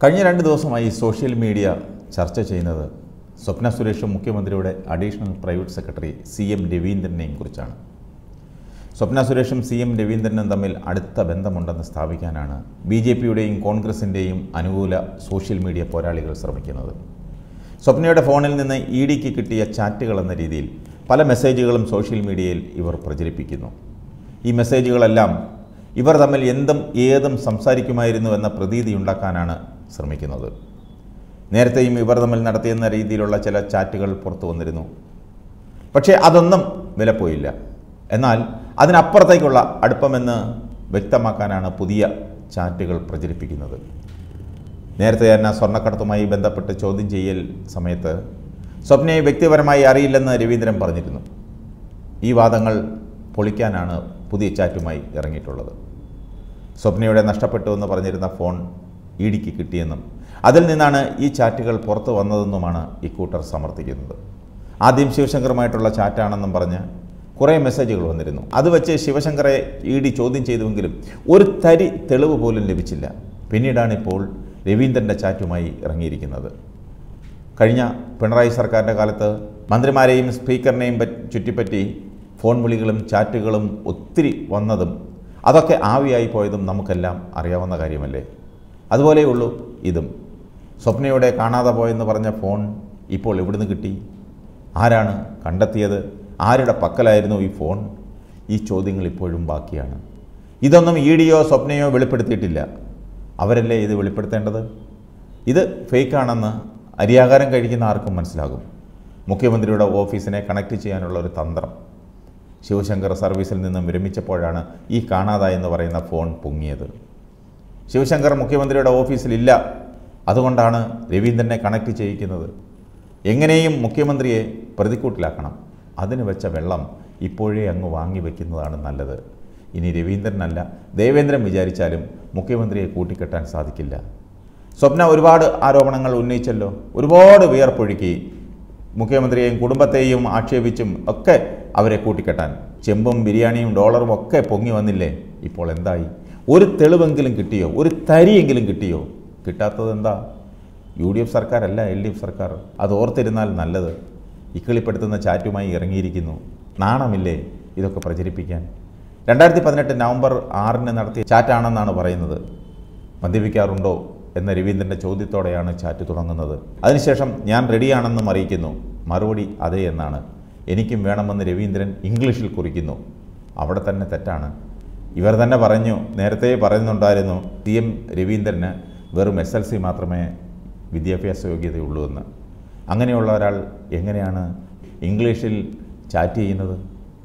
കഴിഞ്ഞ രണ്ട് ദിവസമായി സോഷ്യൽ മീഡിയ ചർച്ച ചെയ്യുന്നത് സ്വപ്ന സുരേഷും മുഖ്യമന്ത്രിയുടെ additional private secretary C M രവീന്ദ്രനെയും കുറിച്ചാണ് സ്വപ്ന സുരേഷും സി എം രവീന്ദ്രനും തമ്മിൽ അടുത്ത ബന്ധമുണ്ടെന്ന് സ്ഥാപിക്കാനാണ് ബി ജെ പിയുടെയും കോൺഗ്രസിൻ്റെയും അനുകൂല സോഷ്യൽ മീഡിയ പോരാളികൾ ശ്രമിക്കുന്നത് സ്വപ്നയുടെ ഫോണിൽ നിന്ന് ഇ ഡിക്ക് കിട്ടിയ ചാറ്റുകൾ എന്ന രീതിയിൽ പല മെസ്സേജുകളും സോഷ്യൽ മീഡിയയിൽ ഇവർ പ്രചരിപ്പിക്കുന്നു ഈ മെസ്സേജുകളെല്ലാം ഇവർ തമ്മിൽ എന്തും ഏതും സംസാരിക്കുമായിരുന്നു എന്ന പ്രതീതി ഉണ്ടാക്കാനാണ് ശ്രമിക്കുന്നത് നേരത്തെയും ഇവർ തമ്മിൽ നടത്തിയെന്ന രീതിയിലുള്ള ചില ചാറ്റുകൾ പുറത്തു വന്നിരുന്നു പക്ഷേ അതൊന്നും വിലപ്പോയില്ല എന്നാൽ അതിനപ്പുറത്തേക്കുള്ള അടുപ്പമെന്ന് വ്യക്തമാക്കാനാണ് പുതിയ ചാറ്റുകൾ പ്രചരിപ്പിക്കുന്നത് നേരത്തെ തന്നെ സ്വർണ്ണക്കടത്തുമായി ബന്ധപ്പെട്ട് ചോദ്യം ചെയ്യൽ സമയത്ത് സ്വപ്നയെ വ്യക്തിപരമായി അറിയില്ലെന്ന് രവീന്ദ്രൻ പറഞ്ഞിരുന്നു ഈ വാദങ്ങൾ പൊളിക്കാനാണ് പുതിയ ചാറ്റുമായി ഇറങ്ങിയിട്ടുള്ളത് സ്വപ്നയുടെ നഷ്ടപ്പെട്ടു എന്ന് പറഞ്ഞിരുന്ന ഫോൺ ഇ ഡിക്ക് കിട്ടിയെന്നും അതിൽ നിന്നാണ് ഈ ചാറ്റുകൾ പുറത്തു വന്നതെന്നുമാണ് ഇക്കൂട്ടർ സമർത്ഥിക്കുന്നത് ആദ്യം ശിവശങ്കറുമായിട്ടുള്ള ചാറ്റാണെന്നും പറഞ്ഞ് കുറേ മെസ്സേജുകൾ വന്നിരുന്നു അത് വെച്ച് ശിവശങ്കറെ ഇ ഡി ചോദ്യം ചെയ്തുവെങ്കിലും ഒരു തരി തെളിവ് പോലും ലഭിച്ചില്ല പിന്നീടാണിപ്പോൾ രവീന്ദ്രൻ്റെ ചാറ്റുമായി ഇറങ്ങിയിരിക്കുന്നത് കഴിഞ്ഞ പിണറായി സർക്കാരിൻ്റെ കാലത്ത് മന്ത്രിമാരെയും സ്പീക്കറിനെയും പറ്റി ചുറ്റിപ്പറ്റി ഫോൺ വിളികളും ചാറ്റുകളും ഒത്തിരി വന്നതും അതൊക്കെ ആവിയായി പോയതും നമുക്കെല്ലാം അറിയാവുന്ന കാര്യമല്ലേ അതുപോലെയുള്ളൂ ഇതും സ്വപ്നയുടെ കാണാതെ പോയെന്ന് പറഞ്ഞ ഫോൺ ഇപ്പോൾ എവിടുന്ന് കിട്ടി ആരാണ് കണ്ടെത്തിയത് ആരുടെ പക്കലായിരുന്നു ഈ ഫോൺ ഈ ചോദ്യങ്ങൾ ഇപ്പോഴും ബാക്കിയാണ് ഇതൊന്നും ഇ ഡിയോ സ്വപ്നയോ വെളിപ്പെടുത്തിയിട്ടില്ല അവരല്ലേ ഇത് വെളിപ്പെടുത്തേണ്ടത് ഇത് ഫേക്കാണെന്ന് അരിയാകാരം കഴിക്കുന്ന ആർക്കും മനസ്സിലാകും മുഖ്യമന്ത്രിയുടെ ഓഫീസിനെ കണക്ട് ചെയ്യാനുള്ള ഒരു തന്ത്രം ശിവശങ്കർ സർവീസിൽ നിന്നും വിരമിച്ചപ്പോഴാണ് ഈ കാണാതായെന്ന് പറയുന്ന ഫോൺ പൊങ്ങിയത് ശിവശങ്കർ മുഖ്യമന്ത്രിയുടെ ഓഫീസിലില്ല അതുകൊണ്ടാണ് രവീന്ദ്രനെ കണക്ട് ചെയ്യിക്കുന്നത് എങ്ങനെയും മുഖ്യമന്ത്രിയെ പ്രതിക്കൂട്ടിലാക്കണം അതിന് വെച്ച വെള്ളം ഇപ്പോഴേ അങ്ങ് വാങ്ങി വയ്ക്കുന്നതാണ് നല്ലത് ഇനി രവീന്ദ്രനല്ല ദേവേന്ദ്രൻ വിചാരിച്ചാലും മുഖ്യമന്ത്രിയെ കൂട്ടിക്കെട്ടാൻ സാധിക്കില്ല സ്വപ്ന ഒരുപാട് ആരോപണങ്ങൾ ഉന്നയിച്ചല്ലോ ഒരുപാട് വിയർപ്പൊഴുക്കി മുഖ്യമന്ത്രിയെയും കുടുംബത്തെയും ആക്ഷേപിച്ചും ഒക്കെ അവരെ കൂട്ടിക്കെട്ടാൻ ചെമ്പും ബിരിയാണിയും ഡോളറും ഒക്കെ പൊങ്ങി വന്നില്ലേ ഇപ്പോൾ എന്തായി ഒരു തെളിവെങ്കിലും കിട്ടിയോ ഒരു തരിയെങ്കിലും കിട്ടിയോ കിട്ടാത്തത് എന്താ യു ഡി എഫ് സർക്കാരല്ല എൽ ഡി എഫ് സർക്കാർ അത് ഓർത്തിരുന്നാൽ നല്ലത് ഇക്കിളിപ്പെടുത്തുന്ന ചാറ്റുമായി ഇറങ്ങിയിരിക്കുന്നു നാണമില്ലേ ഇതൊക്കെ പ്രചരിപ്പിക്കാൻ രണ്ടായിരത്തി പതിനെട്ട് നവംബർ ആറിന് നടത്തിയ ചാറ്റാണെന്നാണ് പറയുന്നത് മദ്യപിക്കാറുണ്ടോ എന്ന രവീന്ദ്രൻ്റെ ചോദ്യത്തോടെയാണ് ചാറ്റ് തുടങ്ങുന്നത് അതിനുശേഷം ഞാൻ റെഡിയാണെന്നും അറിയിക്കുന്നു മറുപടി അതേ എന്നാണ് എനിക്കും വേണമെന്ന് രവീന്ദ്രൻ ഇംഗ്ലീഷിൽ കുറിക്കുന്നു അവിടെ തന്നെ തെറ്റാണ് ഇവർ തന്നെ പറഞ്ഞു നേരത്തെ പറയുന്നുണ്ടായിരുന്നു സി എം രവീന്ദ്രന് വെറും എസ് എൽ സി മാത്രമേ വിദ്യാഭ്യാസ യോഗ്യതയുള്ളൂ എന്ന് അങ്ങനെയുള്ള ഒരാൾ എങ്ങനെയാണ് ഇംഗ്ലീഷിൽ ചാറ്റ് ചെയ്യുന്നത്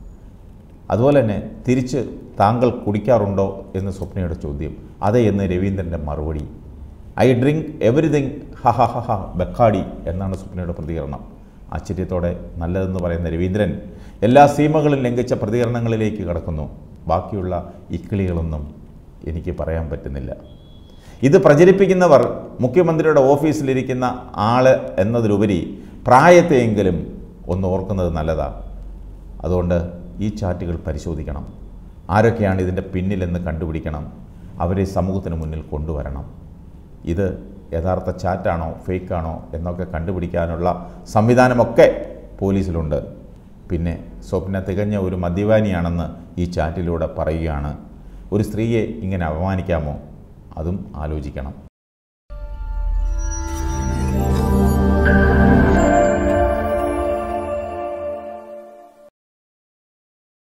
അതുപോലെ തന്നെ തിരിച്ച് താങ്കൾ കുടിക്കാറുണ്ടോ എന്ന് സ്വപ്നയുടെ ചോദ്യം അതെ എന്ന് രവീന്ദ്രൻ്റെ മറുപടി ഐ ഡ്രിങ്ക് എവറിതിങ് ഹ ഹ ഹ ഹ ബക്കാടി എന്നാണ് സ്വപ്നയുടെ പ്രതികരണം ആശ്ചര്യത്തോടെ നല്ലതെന്ന് പറയുന്ന രവീന്ദ്രൻ എല്ലാ സീമകളും ലംഘിച്ച പ്രതികരണങ്ങളിലേക്ക് കടക്കുന്നു ബാക്കിയുള്ള ഇക്കിളികളൊന്നും എനിക്ക് പറയാൻ പറ്റുന്നില്ല ഇത് പ്രചരിപ്പിക്കുന്നവർ മുഖ്യമന്ത്രിയുടെ ഓഫീസിലിരിക്കുന്ന ആള് എന്നതിലുപരി പ്രായത്തെയെങ്കിലും ഒന്ന് ഓർക്കുന്നത് നല്ലതാണ് അതുകൊണ്ട് ഈ ചാറ്റുകൾ പരിശോധിക്കണം ആരൊക്കെയാണ് ഇതിൻ്റെ പിന്നിലെന്ന് കണ്ടുപിടിക്കണം അവരെ സമൂഹത്തിന് മുന്നിൽ കൊണ്ടുവരണം ഇത് യഥാർത്ഥ ചാറ്റാണോ ഫേക്കാണോ എന്നൊക്കെ കണ്ടുപിടിക്കാനുള്ള സംവിധാനമൊക്കെ പോലീസിലുണ്ട് പിന്നെ സ്വപ്ന തികഞ്ഞ ഒരു മദ്യപാനിയാണെന്ന് ഈ ചാറ്റിലൂടെ പറയുകയാണ് ഒരു സ്ത്രീയെ ഇങ്ങനെ അപമാനിക്കാമോ അതും ആലോചിക്കണം